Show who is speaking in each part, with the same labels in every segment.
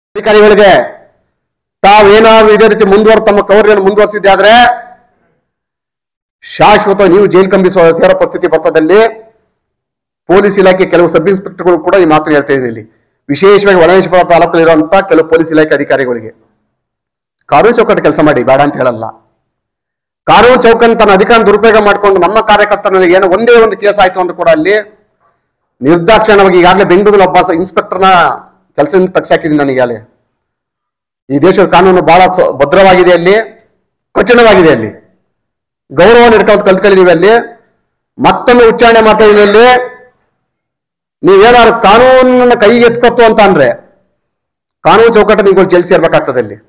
Speaker 1: ಅಧಿಕಾರಿಗಳಿಗೆ ತಾವೇನಾದ್ರೂ ಇದೇ ರೀತಿ ಮುಂದುವರೆದು ತಮ್ಮ ಕೌರ್ಯನ್ನು ಮುಂದುವರಿಸಿದ್ದೆ ಆದ್ರೆ ಶಾಶ್ವತ ನೀವು ಜೈಲ್ ಕಂಬಿಸುವ ಸೇರೋ ಪರಿಸ್ಥಿತಿ ಬರ್ತದಲ್ಲಿ ಪೊಲೀಸ್ ಇಲಾಖೆ ಕೆಲವು ಸಬ್ ಇನ್ಸ್ಪೆಕ್ಟರ್ಗಳು ಕೂಡ ಈ ಮಾತು ಹೇಳ್ತಾ ಇದ್ದಾರೆ ಇಲ್ಲಿ ವಿಶೇಷವಾಗಿ ಒಳನೇಶ್ವರ ತಾಲೂಕಲ್ಲಿರುವಂತ ಕೆಲವು ಪೊಲೀಸ್ ಇಲಾಖೆ ಅಧಿಕಾರಿಗಳಿಗೆ ಕಾನೂನು ಚೌಕಟ್ಟು ಕೆಲಸ ಮಾಡಿ ಬೇಡ ಅಂತ ಹೇಳಲ್ಲ ಕಾನೂನು ಚೌಕನ್ನು ತನ್ನ ಅಧಿಕಾರ ದುರುಪಯೋಗ ಮಾಡಿಕೊಂಡು ನಮ್ಮ ಕಾರ್ಯಕರ್ತನಲ್ಲಿ ಏನೋ ಒಂದೇ ಒಂದು ಕೇಸ್ ಆಯ್ತು ಅಂದ್ರೆ ಕೂಡ ಅಲ್ಲಿ ನಿರ್ದಾಕ್ಷಿಣ್ಯವಾಗಿ ಈಗಾಗಲೇ ಬೆಂಗಳೂರಲ್ಲಿ ಒಬ್ಬ ಇನ್ಸ್ಪೆಕ್ಟರ್ನ ಕೆಲಸದಿಂದ ತಗ್ಸಾಕಿದ್ದೀನಿ ನನಗೆ ಅಲ್ಲಿ ಈ ದೇಶದ ಕಾನೂನು ಬಹಳ ಸ- ಭದ್ರವಾಗಿದೆ ಅಲ್ಲಿ ಕಠಿಣವಾಗಿದೆ ಅಲ್ಲಿ ಗೌರವ ಇಟ್ಕೊಂಡು ಕಲ್ತ್ಕೊಂಡಿದೀವಿ ಅಲ್ಲಿ ಮತ್ತೊಮ್ಮೆ ಉಚ್ಚಾರಣೆ ಮಾಡ್ತಾ ಇದೀವಿ ಅಲ್ಲಿ ನೀವೇನಾದ್ರು ಕಾನೂನನ್ನ ಕೈಗೆ ಎತ್ಕೊತ್ತು ಅಂತ ಅಂದ್ರೆ ಕಾನೂನು ಚೌಕಟ್ಟು ನೀವು ಜೈಲ್ ಸೇರ್ಬೇಕಾಗ್ತದೆ ಅಲ್ಲಿ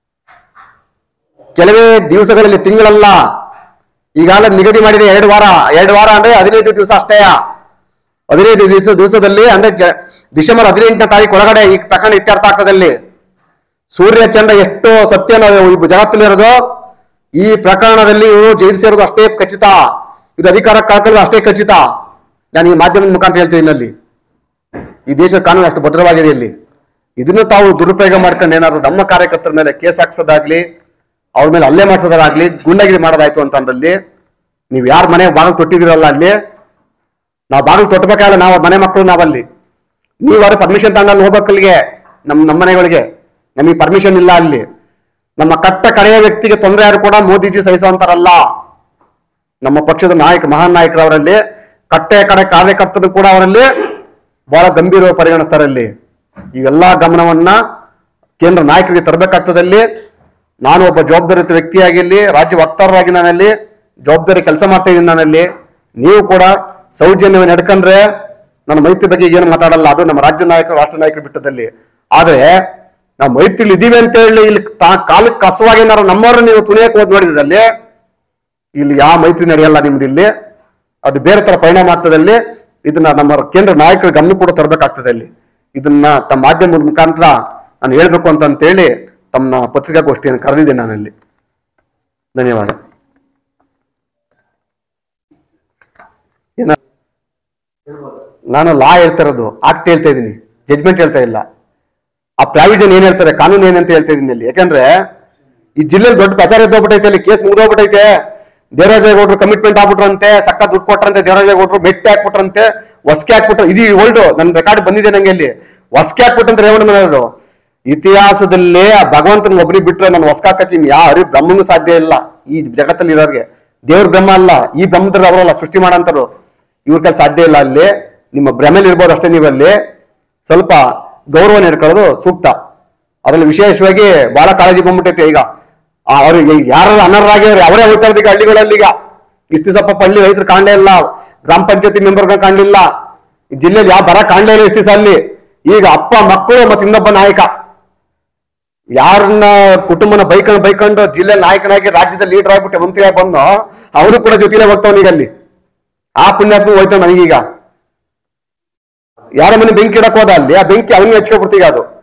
Speaker 1: ಕೆಲವೇ ದಿವಸಗಳಲ್ಲಿ ತಿಂಗಳಲ್ಲ ಈಗಾಗಲೇ ನಿಗದಿ ಮಾಡಿದೆ ಎರಡು ವಾರ ಎರಡು ವಾರ ಅಂದ್ರೆ ಹದಿನೈದು ದಿವಸ ಅಷ್ಟೇ ಹದಿನೈದು ದಿವಸ ದಿವಸದಲ್ಲಿ ಅಂದ್ರೆ ಜ- ಡಿಸೆಂಬರ್ ಹದಿನೆಂಟನೇ ತಾರೀಕು ಒಳಗಡೆ ಈ ಪ್ರಕರಣ ಇತ್ಯರ್ಥ ಆಗ್ತದೆ ಅಲ್ಲಿ ಸೂರ್ಯ ಚಂದ್ರ ಎಷ್ಟು ಸತ್ಯ ಜಗತ್ತಲ್ಲಿರೋದು ಈ ಪ್ರಕರಣದಲ್ಲಿ ಇವರು ಜೈಲು ಸೇರೋದು ಅಷ್ಟೇ ಖಚಿತ ಇದು ಅಧಿಕಾರ ಕಳ್ಕೊಳ್ಳೋದು ಅಷ್ಟೇ ಖಚಿತ ನಾನು ಈ ಮಾಧ್ಯಮದ ಮುಖಾಂತರ ಹೇಳ್ತೀನಿ ಅಲ್ಲಿ ಈ ದೇಶದ ಕಾನೂನು ಅಷ್ಟು ಭದ್ರವಾಗಿದೆ ಇಲ್ಲಿ ಇದನ್ನು ತಾವು ದುರುಪಯೋಗ ಮಾಡ್ಕೊಂಡು ಏನಾದ್ರು ನಮ್ಮ ಕಾರ್ಯಕರ್ತರ ಮೇಲೆ ಕೇಸ್ ಹಾಕ್ಸೋದಾಗ್ಲಿ ಅವ್ರ ಮೇಲೆ ಹಲ್ಲೆ ಮಾಡ್ಸೋದಾಗ್ಲಿ ಗುಂಡಗಿರಿ ಮಾಡೋದಾಯ್ತು ಅಂತ ಅಂದ್ರಲ್ಲಿ ನೀವು ಯಾರ ಮನೆ ಬಾಗಿಲು ತೊಟ್ಟಿದಿರಲ್ಲ ಅಲ್ಲಿ ನಾವು ಬಾಗಿಲು ತೊಟ್ಟಬೇಕಾಗಲ್ಲ ನಾವು ಮನೆ ಮಕ್ಕಳು ನಾವಲ್ಲಿ ನೀವು ಅವ್ರ ಪರ್ಮಿಷನ್ ತಗೊಂಡು ಹೋಗ್ಬೇಕು ಅಲ್ಲಿಗೆ ನಮ್ಮ ನಮ್ಮ ಮನೆಗಳಿಗೆ ನಮಗೆ ಪರ್ಮಿಷನ್ ಇಲ್ಲ ಅಲ್ಲಿ ನಮ್ಮ ಕಟ್ಟ ಕಡೆಯ ವ್ಯಕ್ತಿಗೆ ತೊಂದರೆ ಯಾರು ಕೂಡ ಮೋದಿಜಿ ಸಹಿಸುವಂತಾರಲ್ಲ ನಮ್ಮ ಪಕ್ಷದ ನಾಯಕ ಮಹಾನ್ ನಾಯಕರವರಲ್ಲಿ ಕಟ್ಟೆಯ ಕಡೆ ಕಾರ್ಯಕರ್ತರು ಕೂಡ ಅವರಲ್ಲಿ ಬಹಳ ಗಂಭೀರವಾಗಿ ಪರಿಗಣಿಸ್ತಾರೆ ಅಲ್ಲಿ ಇವೆಲ್ಲಾ ಗಮನವನ್ನ ಕೇಂದ್ರ ನಾಯಕರಿಗೆ ತರಬೇಕಾಗ್ತದಲ್ಲಿ ನಾನು ಒಬ್ಬ ಜವಾಬ್ದಾರಿಯುತ ವ್ಯಕ್ತಿಯಾಗಿ ಇಲ್ಲಿ ರಾಜ್ಯ ವಕ್ತಾರರಾಗಿ ನಾನಲ್ಲಿ ಜವಾಬ್ದಾರಿ ಕೆಲಸ ಮಾಡ್ತಾ ಇದ್ದೀನಿ ನಾನಲ್ಲಿ ನೀವು ಕೂಡ ಸೌಜನ್ಯವನ್ನು ನಡ್ಕೊಂಡ್ರೆ ನನ್ನ ಮೈತ್ರಿ ಬಗ್ಗೆ ಏನು ಮಾತಾಡಲ್ಲ ಅದು ನಮ್ಮ ರಾಜ್ಯ ನಾಯಕರು ರಾಷ್ಟ್ರ ನಾಯಕರು ಬಿಟ್ಟದಲ್ಲಿ ಆದ್ರೆ ನಾವು ಮೈತ್ರಿಲಿ ಇದೀವಿ ಅಂತ ಹೇಳಿ ಇಲ್ಲಿ ತಾ- ಕಾಲಕ್ಕೆ ಕಸವಾಗಿ ಏನಾರು ನಮ್ಮವ್ರನ್ನ ನೀವು ತುಣಿಯಕ್ಕೆ ಹೋದ್ ನೋಡಿದಲ್ಲಿ ಇಲ್ಲಿ ಯಾವ ಮೈತ್ರಿ ನಡೆಯಲ್ಲ ನಿಮ್ದು ಇಲ್ಲಿ ಅದು ಬೇರೆ ತರ ಪರಿಣಾಮ ಆಗ್ತದಲ್ಲಿ ಇದನ್ನ ನಮ್ಮ ಕೇಂದ್ರ ನಾಯಕರ ಗಮನ ಕೂಡ ತರಬೇಕಾಗ್ತದೆ ಅಲ್ಲಿ ಇದನ್ನ ತಮ್ಮ ಮಾಧ್ಯಮದ ಮುಖಾಂತರ ನಾನು ಹೇಳ್ಬೇಕು ಅಂತ ಅಂತೇಳಿ ತಮ್ಮ ಪತ್ರಿಕಾಗೋಷ್ಠಿಯನ್ನು ಕರೆದಿದ್ದೇನೆ ನಾನಲ್ಲಿ ಧನ್ಯವಾದ ಏನ ನಾನು ಲಾ ಹೇಳ್ತಾ ಇರೋದು ಆಕ್ಟ್ ಹೇಳ್ತಾ ಇದ್ದೀನಿ ಜಜ್ಮೆಂಟ್ ಹೇಳ್ತಾ ಇಲ್ಲ ಆ ಪ್ರಾವಿಷನ್ ಏನ್ ಹೇಳ್ತಾರೆ ಕಾನೂನು ಏನಂತ ಹೇಳ್ತಾ ಇದೀನಿ ಅಲ್ಲಿ ಯಾಕಂದ್ರೆ ಈ ಜಿಲ್ಲೆಯಲ್ಲಿ ದೊಡ್ಡ ಪ್ರಚಾರ ಎದ್ದೋಗ್ಬಿಟ್ಟೈತೆ ಅಲ್ಲಿ ಕೇಸ್ ಮುಗಿದೋಗ್ಬಿಟ್ಟೈತೆ ದೇವರಾಜೇಗೌಡರು ಕಮಿಟ್ಮೆಂಟ್ ಆಗ್ಬಿಟ್ರಂತೆ ಸಕ್ಕ ದುಡ್ಡು ಕೊಟ್ರಂತೆ ದೇವರಾಜೇಗೌಡರು ಮೆಟ್ಟಿ ಹಾಕ್ಬಿಟ್ರಂತೆ ಹೊಸ್ಕೆ ಹಾಕ್ಬಿಟ್ರು ಇದು ಓಲ್ಡ್ ನನ್ನ ರೆಕಾರ್ಡ್ ಬಂದಿದೆ ನಂಗೆ ಅಲ್ಲಿ ಹೊಸ್ಕೆ ಹಾಕ್ಬಿಟ್ಟಂತ ರೇವಣ್ಣನವರು ಇತಿಹಾಸದಲ್ಲೇ ಆ ಭಗವಂತನ ಒಬ್ರಿಗೆ ಬಿಟ್ರೆ ನಾನು ಹೊಸ್ಕ ಹಾಕಕ್ಕೆ ಯಾವ ಹರಿ ಬ್ರಹ್ಮನೂ ಸಾಧ್ಯ ಇಲ್ಲ ಈ ಜಗತ್ತಲ್ಲಿ ಇರೋರಿಗೆ ದೇವ್ರ ಬ್ರಹ್ಮ ಅಲ್ಲ ಈ ಬ್ರಹ್ಮದಲ್ಲಿ ಅವರಲ್ಲ ಸೃಷ್ಟಿ ಮಾಡಂತಾರು ಇವ್ರ ಕೆಲ ಸಾಧ್ಯ ಇಲ್ಲ ಅಲ್ಲಿ ನಿಮ್ಮ ಭ್ರಮೆಲಿ ಇರ್ಬೋದು ಅಷ್ಟೇ ನೀವಲ್ಲಿ ಸ್ವಲ್ಪ ಗೌರವ ನೀಡ್ಕೊಳ್ಳೋದು ಸೂಕ್ತ ಅದರಲ್ಲಿ ವಿಶೇಷವಾಗಿ ಬಹಳ ಕಾಳಜಿ ಬಂದ್ಬಿಟ್ಟೈತೆ ಈಗ ಆ, ಅವ್ರಿಗೆ ಯಾರು ಅನರ್ಹರಾಗಿದ್ರೆ ಅವರೇ ಹೋಗ್ತಾ ಇದ್ದೀಗ ಹಳ್ಳಿಗಳಲ್ಲಿ ಈಗ ಇಷ್ಟು ಸಪ್ಪ ಹಳ್ಳಿ ರೈತರು ಕಾಣಲೇ ಇಲ್ಲ ಗ್ರಾಮ ಪಂಚಾಯತಿ ಮೆಂಬರ್ಗಳು ಕಾಣಲಿಲ್ಲ ಈ ಜಿಲ್ಲೆಯಲ್ಲಿ ಯಾವ ಬರ ಕಾಣಲೇ ಇಲ್ಲ ಇಷ್ಟು ದಿವಸ ಅಲ್ಲಿ ಈಗ ಅಪ್ಪ ಮಕ್ಕಳು ಮತ್ತೆ ಇನ್ನೊಬ್ಬ ನಾಯಕ ಯಾರನ್ನ ಕುಟುಂಬನ ಬೈಕೊಂಡು ಬೈಕೊಂಡು ಜಿಲ್ಲೆ ನಾಯಕನಾಗಿ ರಾಜ್ಯದ ಲೀಡರ್ ಆಗ್ಬಿಟ್ಟು ಮಂತ್ರಿಯಾಗಿ ಬಂದು ಅವರು ಕೂಡ ಜೊತೆಲೇ ಹೋಗ್ತಾವನೀಗ ಅಲ್ಲಿ ಆ ಪುಣ್ಯಾತ್ಮ ಹೋಯ್ತಾವ ನನಗೀಗ ಯಾರ ಮನೆ ಬೆಂಕಿ ಇಡಕ್ ಹೋದ ಅಲ್ಲಿ ಆ ಬೆಂಕಿ ಅವನಿಗೆ ಹಚ್ಕೊಬಿಡ್ತೀಗ ಅದು